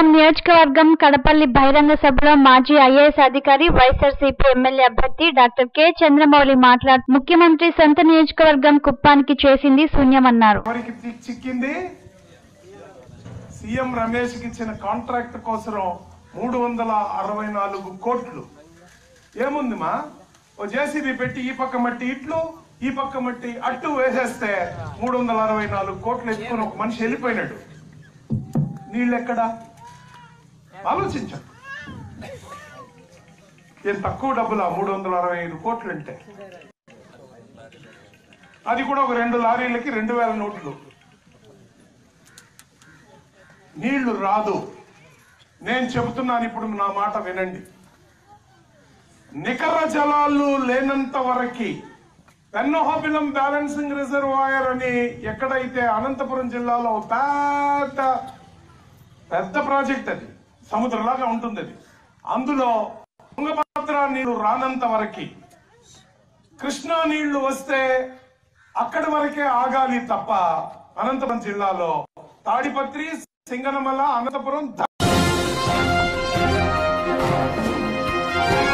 అనంతపురం నియోజకవర్గం కడపల్లి బహిరంగ సభలో మాజీ ఐఏఎస్ అధికారి వైఎస్ఆర్సీపీ ఎమ్మెల్యే అభ్యర్థి డాక్టర్ కె చంద్రమౌళి మాట్లాడుతూ ముఖ్యమంత్రి సొంత నియోజకవర్గం కుప్పానికి చేసింది శూన్యమన్నారు ఎవరికి చి- చిక్కింది సీఎం రమేష్ కి ఇచ్చిన కాంట్రాక్ట్ కోసం మూడు వందల అరవై నాలుగు కోట్లు ఏముంది మా ఓ జేసీబీ పెట్టి ఈ పక్క మట్టి ఇట్లు ఈ పక్క మట్టి అట్టు వేసేస్తే మూడు వందల అరవై నాలుగు కోట్లు ఎత్తుకుని ఒక మనిషి వెళ్ళిపోయినాడు నీళ్ళు ఎక్కడా ఆలోచించండి ఏం తక్కువ డబ్బులా మూడు వందల అరవై ఐదు కోట్లు అంటే అది కూడా ఒక రెండు లారీలకి రెండు వేల నోట్లు నీళ్లు రాదు నేను చెబుతున్నాను ఇప్పుడు నా మాట వినండి నికర జలాలు లేనంత వరకు పెన్నహోబిలం బ్యాలెన్సింగ్ రిజర్వాయర్ అని ఎక్కడైతే అనంతపురం జిల్లాలో పెద్ద పెద్ద ప్రాజెక్ట్ అది సముద్రంలాగా ఉంటుంది అది అందులో తుంగభద్ర నీళ్లు రానంత వరకు కృష్ణా నీళ్లు వస్తే అక్కడి వరకే ఆగాలి తప్ప అనంతపురం జిల్లాలో తాడిపత్రి సింగనమల అనంతపురం ధ-